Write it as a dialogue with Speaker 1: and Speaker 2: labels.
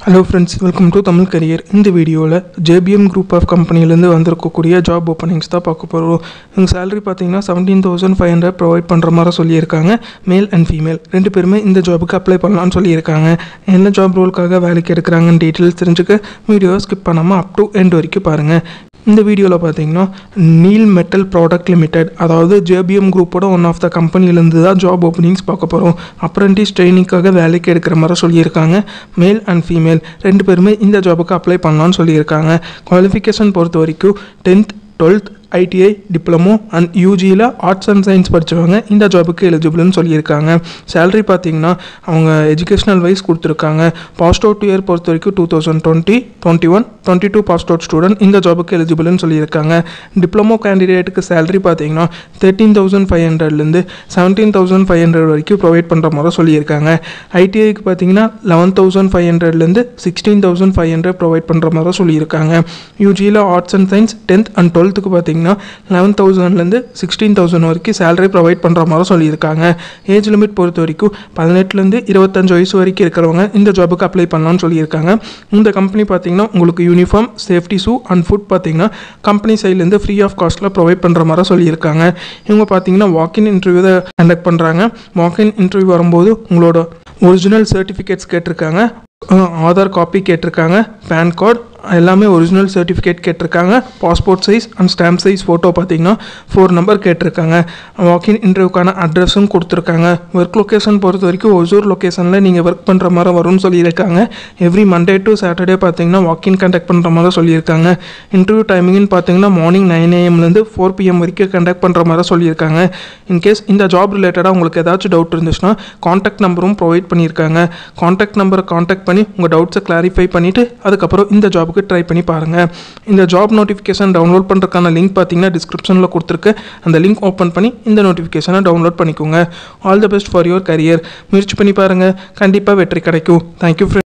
Speaker 1: hello friends welcome to Tamil career இந்த வீடியோவில் JBM group of கம்பெனிலேருந்து வந்திருக்கக்கூடிய ஜாப் ஓப்பனிங்ஸ் தான் பார்க்க போகிறோம் உங்கள் சேலரி பார்த்தீங்கன்னா seventeen thousand five hundred provide பண்ணுற மாதிரி சொல்லியிருக்காங்க மேல் அண்ட் ஃபீமேல் ரெண்டு பேருமே இந்த ஜாபுக்கு அப்ளை பண்ணலாம்னு சொல்லியிருக்காங்க என்ன ஜாப் ரோலுக்காக வேலைக்கு எடுக்கிறாங்கன்னு டீட்டெயில்ஸ் தெரிஞ்சுக்க வீடியோவை ஸ்கிப் பண்ணாமல் அப் டு எண்ட் வரைக்கும் பாருங்கள் இந்த வீடியோவில் பார்த்தீங்கன்னா நீல் மெட்டல் ப்ராடக்ட் லிமிடெட் அதாவது ஜேபிஎம் குரூப்போட ஒன் ஆஃப் த கம்பெனிலேருந்து தான் ஜாப் ஓப்பனிங்ஸ் பார்க்க போகிறோம் அப்ரண்டிஸ் ட்ரைனிங்காக வேலைக்கு எடுக்கிற மாதிரி சொல்லியிருக்காங்க மேல் அண்ட் ஃபீமேல் ரெண்டு பேருமே இந்த ஜாபுக்கு அப்ளை பண்ணலாம்னு சொல்லியிருக்காங்க குவாலிஃபிகேஷன் பொறுத்த வரைக்கும் tenth twelfth ITI diploma and யூஜியில் ஆர்ட்ஸ் அண்ட் சயின்ஸ் படித்தவங்க இந்த ஜாபுக்கு எலிஜிபிள்னு சொல்லியிருக்காங்க சேலரி பார்த்தீங்கன்னா அவங்க எஜுகேஷனல் வைஸ் கொடுத்துருக்காங்க பாஸ்ட் அவுட் இயர் பொறுத்த வரைக்கும் two thousand twenty twenty one twenty two passed out student இந்த ஜாபுக்கு எலிஜிபிள்னு சொல்லியிருக்காங்க டிப்ளமோ கேண்டிடேட்டுக்கு சேலரி பார்த்தீங்கன்னா தேர்ட்டீன் தௌசண்ட் ஃபைவ் ஹண்ட்ரட்லேருந்து செவன்டீன் தௌசண்ட் ஃபைவ் ஹண்ட்ரட் வரைக்கும் ப்ரொவைட் பண்ணுற மாதிரி சொல்லியிருக்காங்க ஐடிஐக்கு பார்த்தீங்கன்னா லெவன் தௌசண்ட் ஃபைவ் ஹண்ட்ரட்லேருந்து sixteen thousand five hundred provide பண்ணுற மாதிரி சொல்லியிருக்காங்க யூஜியில் arts and science tenth and டுவெல்த்துக்கு பார்த்தீங்கன்னா லெவன் தௌசண்ட்லேருந்து சிக்ஸ்டீன் தௌசண்ட் வரைக்கும் சேலரி ப்ரொவைட் பண்ணுற மாதிரி சொல்லியிருக்காங்க ஏஜ் லிமிட் பொறுத்த வரைக்கும் பதினெட்டுலேருந்து இருபத்தஞ்சு வயசு வரைக்கும் இருக்கிறவங்க இந்த ஜாபுக்கு அப்ளை பண்ணலாம்னு சொல்லியிருக்காங்க இந்த கம்பெனி பார்த்தீங்கன்னா உங்களுக்கு uniform safety shoe and food பார்த்தீங்கன்னா கம்பெனி சைட்லேருந்து ஃப்ரீ ஆஃப் காஸ்ட்டில் ப்ரொவைட் பண்ணுற மாதிரி சொல்லியிருக்காங்க இவங்க பார்த்தீங்கன்னா வாக்கின் இன்டர்வியூ தான் கண்டக்ட் பண்ணுறாங்க வாக்கின் இன்டர்வியூ வரும்போது உங்களோட ஒரிஜினல் சர்டிஃபிகேட்ஸ் கேட்டிருக்காங்க ஆதார் காப்பி கேட்டிருக்காங்க பேன் கார்டு எல்லாமே ஒரிஜினல் சர்டிஃபிகேட் கேட்டிருக்காங்க passport size and stamp size photo பார்த்தீங்கன்னா ஃபோர் நம்பர் கேட்டிருக்காங்க வாக்கின் இன்டர்வியூக்கான அட்ரஸும் கொடுத்துருக்காங்க ஒர்க் லொக்கேஷன் பொறுத்த வரைக்கும் ஒசூர் லொக்கேஷனில் நீங்கள் ஒர்க் பண்ணுற மாதிரி வரும்னு சொல்லியிருக்காங்க எவ்ரி மண்டே டு சாட்டர்டே பார்த்தீங்கன்னா வாக்கின் கண்டக்ட் பண்ணுற மாதிரி சொல்லியிருக்காங்க இன்டர்வியூ டைமிங்னு பார்த்தீங்கன்னா மார்னிங் நைன் ஏஎம்லேருந்து ஃபோர் பிஎம் வரைக்கும் கண்டக்ட் பண்ணுற மாதிரி சொல்லியிருக்காங்க இன்கேஸ் இந்த ஜாப் ரிலேட்டடாக உங்களுக்கு ஏதாச்சும் டவுட் இருந்துச்சுன்னா காண்டாக்ட் நம்பரும் ப்ரொவைட் பண்ணியிருக்காங்க காண்டாக்ட் நம்பரை காண்டாக்ட் பண்ணி உங்கள் டவுட்ஸை கிளாரிஃபை பண்ணிவிட்டு அதுக்கப்புறம் இந்த ஜாப் ஜாபுக்கு ட்ரை பண்ணி பாருங்கள் இந்த ஜாப் நோட்டிஃபிகேஷன் டவுன்லோட் பண்ணுறதுக்கான லிங்க் பார்த்தீங்கன்னா டிஸ்கிரிப்ஷனில் கொடுத்துருக்கு அந்த லிங்க் ஓப்பன் பண்ணி இந்த நோட்டிஃபிகேஷனை டவுன்லோட் பண்ணிக்கோங்க all the best for your career முயற்சி பண்ணி பாருங்கள் கண்டிப்பாக வெற்றி கிடைக்கும் தேங்க்யூ ஃப்ரெண்ட்